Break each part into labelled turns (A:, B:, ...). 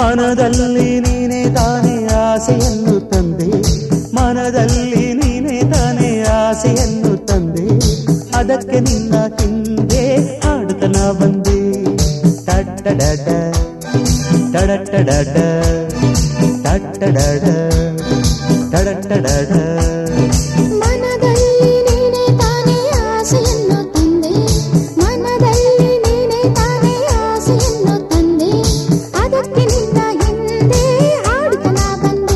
A: ಮನದಲ್ಲಿ ನೀನೇ ತಾನೇ ಆಸೆಯನ್ನು ತಂದೆ ಮನದಲ್ಲಿ ನೀನೇ ತಾನೇ ಆಸೆಯನ್ನು ತಂದೆ ಅದಕ್ಕೆ ನಿನ್ನ ಹಿಂದೆ ಹಾಡುತ್ತನ ಬಂದೆ ಟಟ್ಟಡಡ ಟಡಟ್ಟಡಡ ಟಟ್ಟಡಡ ಟಡಟ್ಟಡಡ
B: ಮನದಲ್ಲಿ ನೀನೇ ತಾನೇ ಆಸೆಯನ್ನು ತಂದೆ ಮನದಲ್ಲಿ ನೀನೇ ತಾನೇ ಆಸೆಯನ್ನು ತಂದೆ ಅದಕ್ಕೆ ನಿನ್ನ ಹಿಂದೆ ಹಾಡುತ್ತನ ಬಂದೆ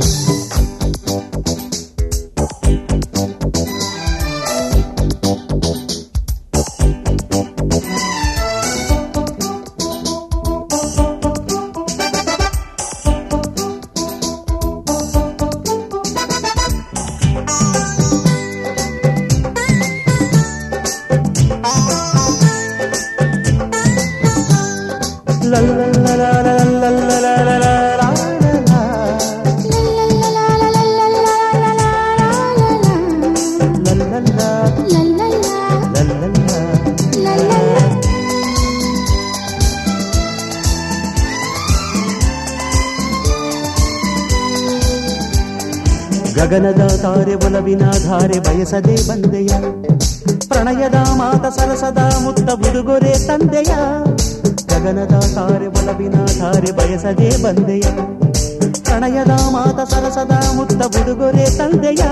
A: ಗಗನದ ತಾರೆ ಒಲವಿನ ಧಾರೆ ಬಯಸದೆ ಬಂದೆಯ ಪ್ರಣಯದ ಮಾತ ಸರಸದ ಮುತ್ತ ಉಡುಗೊರೆ ತಂದೆಯ ಗಗನದ ತಾರೆ ಒಲವಿನ ಧಾರೆ ಬಯಸದೆ ಬಂದೆಯ ಪ್ರಣಯದ ಮಾತ ಸರಸದ ಮುತ್ತ ಉಡುಗೊರೆ ತಂದೆಯ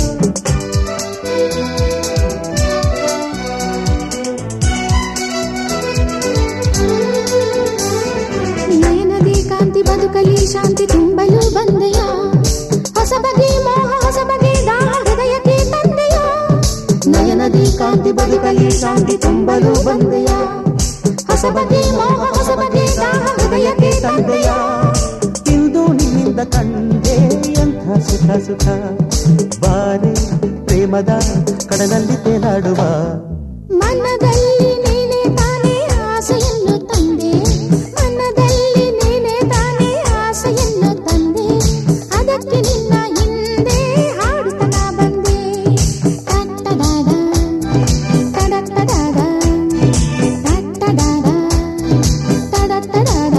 B: ನಯನದಿ ಕಾಂತಿ ಬದುಕಲಿ ಶಾಂತಿ ತುಂಬಲು ಬಂದೆಯ ಹೊಸ ಬಗೆ ಮೋಹ ಹೊಸ ಬಗೆ ದಾಹ ಹೃದಯಕ್ಕೆ ತಂದೆಯ ನಯನದಿ ಕಾಂತಿ ಬದುಕಲಿ ಶಾಂತಿ ತುಂಬಲು ಬಂದೆಯ ಹೊಸ ಬಗೆ ಮೋಹ ಹೊಸ ಬಗೆ ದಾಹ ಹೃದಯಕ್ಕೆ ತಂದೆಯ
A: ಇಂದು ನಿನ್ನಿಂದ ಕಂಡೆ ಎಂಥ ಸುಖ ಸುಖ ಬಾರೆ ಪ್ರೇಮದ ಕಡಲಲ್ಲಿ ತೇಲಾಡುವ
B: ಮನದಲ್ಲಿ ನೀನೇ ತಾನೇ ಆಸೆಯನ್ನು ತಂದೆ ಮನದಲ್ಲಿ ನೀನೇ ತಾನೇ ಆಸೆಯನ್ನು ತಂದೆ ಅದಕ್ಕೆ ನಿನ್ನ ಹಿಂದೆ ಹಾಡುತ್ತನ ಬಂದೆ ಟಟ್ಟಡಾಡ ಟಡಟ್ಟಡಾಡ ಟಟ್ಟಡಾಡ ಟಡಟ್ಟಡಾಡ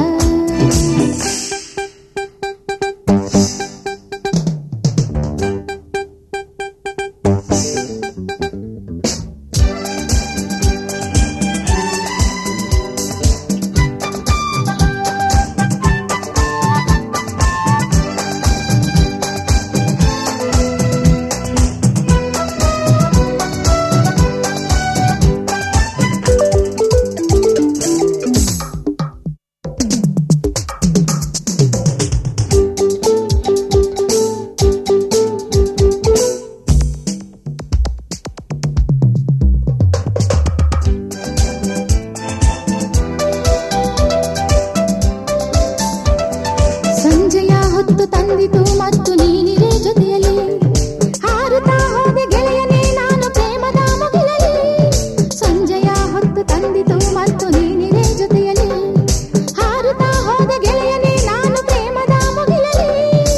B: ಸಂಜೆಯ ಹೊತ್ತು ತಂದಿತು ಮತ್ತು ನೀನಿರೆ ಜೊತೆಯಲ್ಲಿ ಹಾರುತ್ತಾ ಹೋದೆ ಗೆಳೆಯನೇ ನಾನು ಪ್ರೇಮದ ಮುಗಿಲಲ್ಲಿ ಸಂಜೆಯ ಹೊತ್ತು ತಂದಿತು ಮತ್ತು ನೀನಿರೆ ಜೊತೆಯಲ್ಲಿ ಹಾರುತ್ತಾ ಹೋದೆ ಗೆಳೆಯನೇ ನಾನು ಪ್ರೇಮದ ಮುಗಿಲಲ್ಲಿ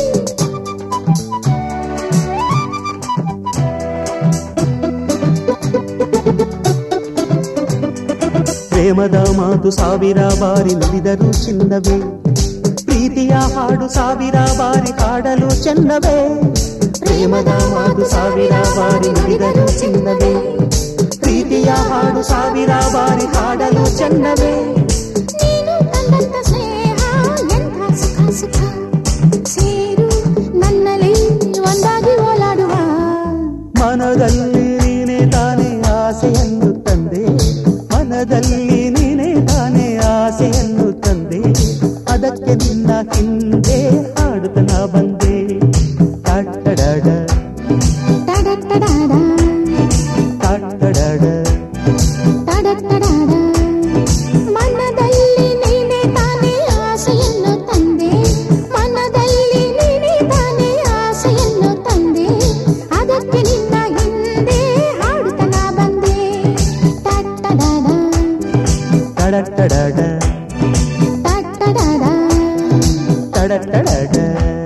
A: ಪ್ರೇಮದ ಮಾತು ಸಾವಿರ ಬಾರಿ ನುಡಿದರು ಚಿನ್ನವೇ ಪ್ರೀತಿಯ ಹಾಡು ಸಾವಿರ ಬಾರಿ ಹಾಡಲು ಚೆನ್ನವೇ ಪ್ರೇಮದ ಮಾತು ಸಾವಿರ ಬಾರಿ ನುಡಿದರು ಚಿನ್ನವೇ ಪ್ರೀತಿಯ ಹಾಡು ಸಾವಿರ ಬಾರಿ ಹಾಡಲು ಚೆನ್ನವೇ
B: ನೀನು ತಂದಂತ ಸ್ನೇಹ ಎಂಥ ಸುಖ ಸುಖ ಸೇರು ನನ್ನಲ್ಲಿ ಒಂದಾಗಿ ಓಲಾಡುವ
A: ಮನದಲ್ಲಿ ನೀನೇ ತಾನೇ ಆಸೆಯನ್ನು ತಂದೆ ಮನದಲ್ಲಿ ನೀನೇ ತಾನೇ ಆಸೆಯನ್ನು ತಂದೆ ಅದಕ್ಕೆ ನಿನ್ನ ಹಿಂದೆ ಹಾಡುತ್ತನ ಬಂದೆ ಟಟ್ಟಡಡ
B: ಟಡಟಡಾಡ
A: ಟಟ್ಟಡಡ
B: ಟಡಟಡಾಡ ಮನದಲ್ಲಿ ನೀನೇ ತಾನೇ ಆಸೆಯನ್ನು ತಂದೆ ಮನದಲ್ಲಿ ನೀನೇ ತಾನೇ ಆಸೆಯನ್ನು ತಂದೆ ಅದಕ್ಕೆ ನಿನ್ನ ಹಿಂದೆ ಹಾಡುತ್ತನ ಬಂದೆ ಟಟ್ಟಡಾಡ
A: ಟಡಟ್ಟಡಡ
B: ಟಟ್ಟಡಾಡ
A: ಟಡಟ್ಟಡಡ